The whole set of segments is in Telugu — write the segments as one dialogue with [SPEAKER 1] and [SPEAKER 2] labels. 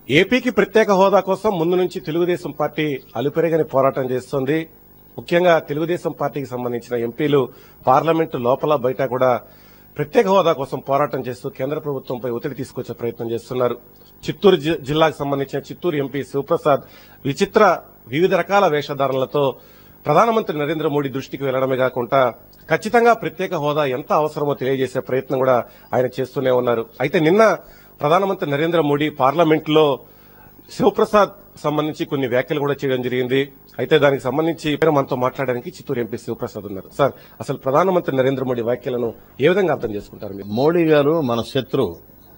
[SPEAKER 1] ఏపీకి ప్రత్యేక హోదా కోసం ముందు నుంచి తెలుగుదేశం పార్టీ అలుపెరగని పోరాటం చేస్తోంది ముఖ్యంగా తెలుగుదేశం పార్టీకి సంబంధించిన ఎంపీలు పార్లమెంటు లోపల బయట కూడా ప్రత్యేక హోదా కోసం పోరాటం చేస్తూ కేంద్ర ప్రభుత్వంపై ఒత్తిడి తీసుకొచ్చే ప్రయత్నం చేస్తున్నారు చిత్తూరు జి- జిల్లాకు సంబంధించిన చిత్తూరు ఎంపీ శివప్రసాద్ విచిత్ర వివిధ రకాల వేషధారణలతో ప్రధానమంత్రి నరేంద్ర మోడీ దృష్టికి వెళ్లడమే కాకుండా ఖచ్చితంగా ప్రత్యేక హోదా ఎంత అవసరమో తెలియజేసే ప్రయత్నం కూడా ఆయన చేస్తూనే ఉన్నారు అయితే నిన్న ప్రధానమంత్రి నరేంద్ర మోడీ పార్లమెంట్ లో శివప్రసాద్ సంబంధించి కొన్ని వ్యాఖ్యలు కూడా చేయడం జరిగింది అయితే దానికి సంబంధించి మనతో మాట్లాడడానికి చిత్తూరు ఎంపీ శివప్రసాద్ ఉన్నారు సార్ అసలు ప్రధానమంత్రి నరేంద్ర మోడీ వ్యాఖ్యలను ఏ విధంగా అర్థం చేసుకుంటారు మీరు
[SPEAKER 2] మోడీ గారు మన శత్రువు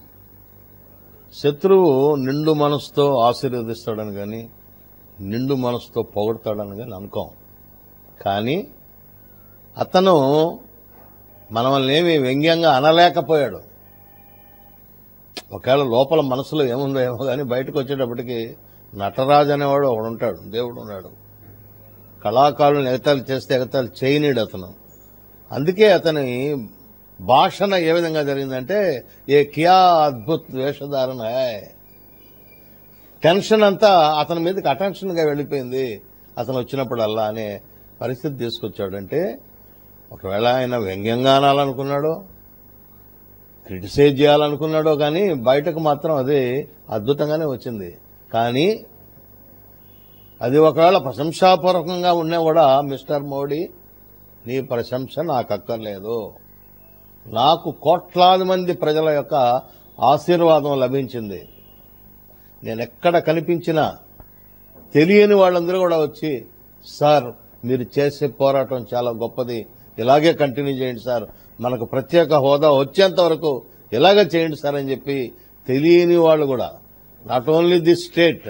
[SPEAKER 2] శత్రువు నిండు మనసుతో ఆశీర్వదిస్తాడని కానీ నిండు మనసుతో పొగడతాడని కానీ అనుకోం కానీ అతను మనల్ని ఏమి వ్యంగ్యంగా అనలేకపోయాడు ఒకవేళ లోపల మనసులో ఏముందో ఏమో కానీ బయటకు వచ్చేటప్పటికి నటరాజు అనేవాడు ఒకడు ఉంటాడు దేవుడు ఉన్నాడు కళాకారులను ఎగతాలు చేస్తే ఎగతాలు చేయనీడు అతను అందుకే అతని భాషణ ఏ విధంగా జరిగిందంటే ఏ కియా అద్భుత్ వేషధారణ హై టెన్షన్ అంతా అతని మీదకి అటెన్షన్గా వెళ్ళిపోయింది అతను వచ్చినప్పుడల్లా అనే పరిస్థితి తీసుకొచ్చాడంటే ఒకవేళ ఆయన వ్యంగ్యంగా అనాలనుకున్నాడో క్రిటిసైజ్ చేయాలనుకున్నాడో కానీ బయటకు మాత్రం అది అద్భుతంగానే వచ్చింది కానీ అది ఒకవేళ ప్రశంసాపూర్వకంగా ఉన్నా కూడా మిస్టర్ మోడీ నీ ప్రశంస నాకు అక్కర్లేదు నాకు కోట్లాది మంది ప్రజల యొక్క ఆశీర్వాదం లభించింది నేను ఎక్కడ కనిపించినా తెలియని వాళ్ళందరూ కూడా వచ్చి సార్ మీరు చేసే పోరాటం చాలా గొప్పది ఇలాగే కంటిన్యూ చేయండి సార్ మనకు ప్రత్యేక హోదా వచ్చేంత వరకు ఇలాగే చేయండి సార్ అని చెప్పి తెలియని వాళ్ళు కూడా నాట్ ఓన్లీ ది స్టేట్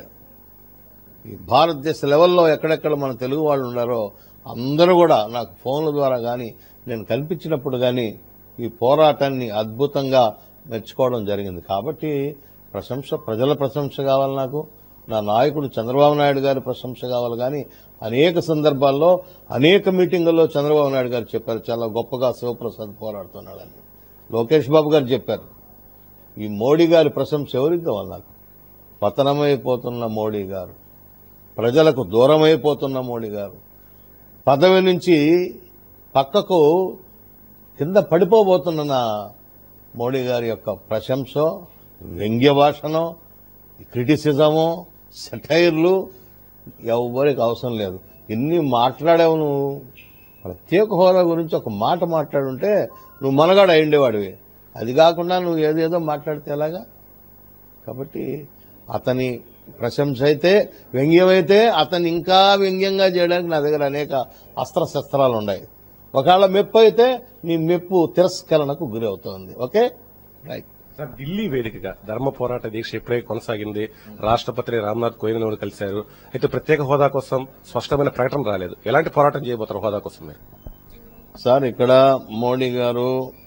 [SPEAKER 2] ఈ భారతదేశ లెవెల్లో ఎక్కడెక్కడ మన తెలుగు వాళ్ళు ఉన్నారో అందరూ కూడా నాకు ఫోన్ల ద్వారా కానీ నేను కనిపించినప్పుడు కానీ ఈ పోరాటాన్ని అద్భుతంగా మెచ్చుకోవడం జరిగింది కాబట్టి ప్రశంస ప్రజల ప్రశంస కావాలి నాకు నా నాయకుడు చంద్రబాబు నాయుడు గారి ప్రశంస కావాలి కానీ అనేక సందర్భాల్లో అనేక మీటింగుల్లో చంద్రబాబు నాయుడు గారు చెప్పారు చాలా గొప్పగా శివప్రసాద్ పోరాడుతున్నాడని లోకేష్ బాబు గారు చెప్పారు ఈ మోడీ గారి ప్రశంస ఎవరికి కావాలి నాకు పతనమైపోతున్న మోడీ గారు ప్రజలకు దూరమైపోతున్న మోడీ గారు పదవి నుంచి పక్కకు కింద పడిపోబోతున్న నా మోడీ గారి యొక్క ప్రశంస వ్యంగ్య భాషను క్రిటిసిజము సెటైర్లు ఎవరికి అవసరం లేదు ఇన్ని మాట్లాడావు నువ్వు ప్రత్యేక హోదా గురించి ఒక మాట మాట్లాడుంటే నువ్వు మనగాడు అయిండేవాడివి అది కాకుండా నువ్వు ఏదేదో మాట్లాడితే ఎలాగా కాబట్టి అతని ప్రశంస అయితే వ్యంగ్యమైతే అతన్ని ఇంకా వ్యంగ్యంగా చేయడానికి నా దగ్గర అనేక అస్త్రశస్త్రాలు ఉన్నాయి ఒకవేళ మెప్పు అయితే నీ మెప్పు తిరస్కరణకు గురి అవుతోంది ఓకే రైట్
[SPEAKER 1] సార్ ఢిల్లీ వేదికగా ధర్మ పోరాట దీక్ష ఇప్పుడే కొనసాగింది రాష్ట్రపతి రామ్నాథ్ కోవింద్ కలిశారు అయితే ప్రత్యేక హోదా కోసం స్పష్టమైన ప్రకటన రాలేదు ఎలాంటి పోరాటం చేయబోతారు హోదా కోసం మీరు
[SPEAKER 2] సార్ ఇక్కడ మోడీ గారు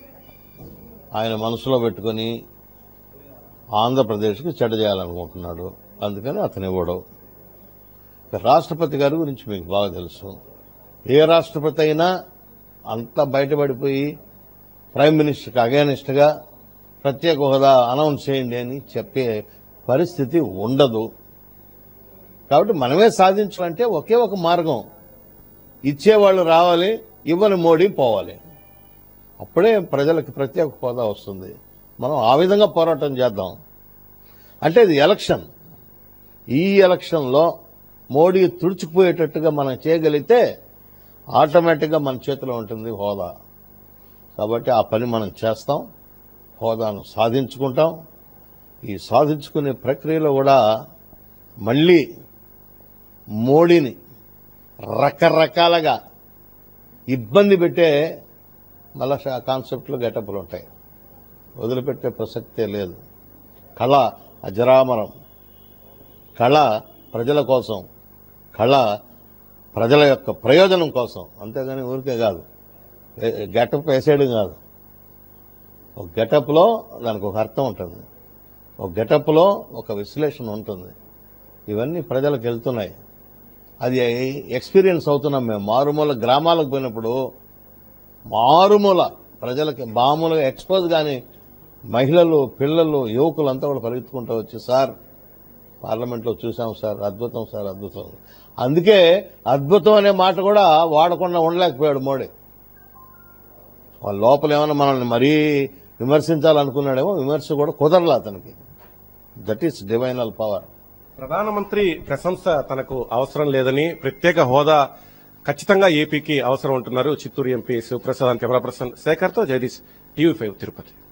[SPEAKER 2] ఆయన మనసులో పెట్టుకొని ఆంధ్రప్రదేశ్కి చెడ్డ చేయాలనుకుంటున్నాడు అందుకని అతను ఇవ్వడు ఇక రాష్ట్రపతి గారి గురించి మీకు బాగా తెలుసు ఏ రాష్ట్రపతి అయినా అంత బయటపడిపోయి ప్రైమ్ మినిస్టర్కి అగేనిస్ట్గా ప్రత్యేక హోదా అనౌన్స్ చేయండి అని చెప్పే పరిస్థితి ఉండదు కాబట్టి మనమే సాధించాలంటే ఒకే ఒక మార్గం ఇచ్చేవాళ్ళు రావాలి ఇవ్వని మోడీ పోవాలి అప్పుడే ప్రజలకు ప్రత్యేక హోదా వస్తుంది మనం ఆ విధంగా పోరాటం చేద్దాం అంటే ఇది ఎలక్షన్ ఈ ఎలక్షన్లో మోడీ తుడిచిపోయేటట్టుగా మనం చేయగలిగితే ఆటోమేటిక్గా మన చేతిలో ఉంటుంది హోదా కాబట్టి ఆ పని మనం చేస్తాం హోదాను సాధించుకుంటాం ఈ సాధించుకునే ప్రక్రియలో కూడా మళ్ళీ మోడీని రకరకాలుగా ఇబ్బంది పెట్టే మళ్ళా కాన్సెప్ట్లు గెటప్లు ఉంటాయి వదిలిపెట్టే ప్రసక్తే లేదు కళ అజరామరం కళ ప్రజల కోసం కళ ప్రజల యొక్క ప్రయోజనం కోసం అంతేగాని ఊరికే కాదు గెటప్ వేసేయడం కాదు ఒక గెటప్లో దానికి ఒక అర్థం ఉంటుంది ఒక గెటప్లో ఒక విశ్లేషణ ఉంటుంది ఇవన్నీ ప్రజలకు వెళ్తున్నాయి అది ఎక్స్పీరియన్స్ అవుతున్నాం మేము మారుమూల గ్రామాలకు పోయినప్పుడు మారుమూల ప్రజలకి మామూలుగా ఎక్స్పోజ్ కానీ మహిళలు పిల్లలు యువకులు అంతా కూడా పరిగెత్తుకుంటూ వచ్చి సార్ పార్లమెంట్లో చూసాం సార్ అద్భుతం సార్ అద్భుతం అందుకే అద్భుతం అనే మాట కూడా వాడకుండా ఉండలేకపోయాడు మోడీ వాళ్ళ లోపల ఏమైనా మనల్ని మరీ విమర్శించాలనుకున్నాడేమో విమర్శ కూడా కుదరలే అతనికి దట్ ఈస్ డివైనల్ పవర్
[SPEAKER 1] ప్రధానమంత్రి ప్రశంస తనకు అవసరం లేదని ప్రత్యేక హోదా ఖచ్చితంగా ఏపీకి అవసరం ఉంటున్నారు Chittoor MP Sivaprasad camera person శేఖర్తో జగదీష్ టీవీ ఫైవ్ తిరుపతి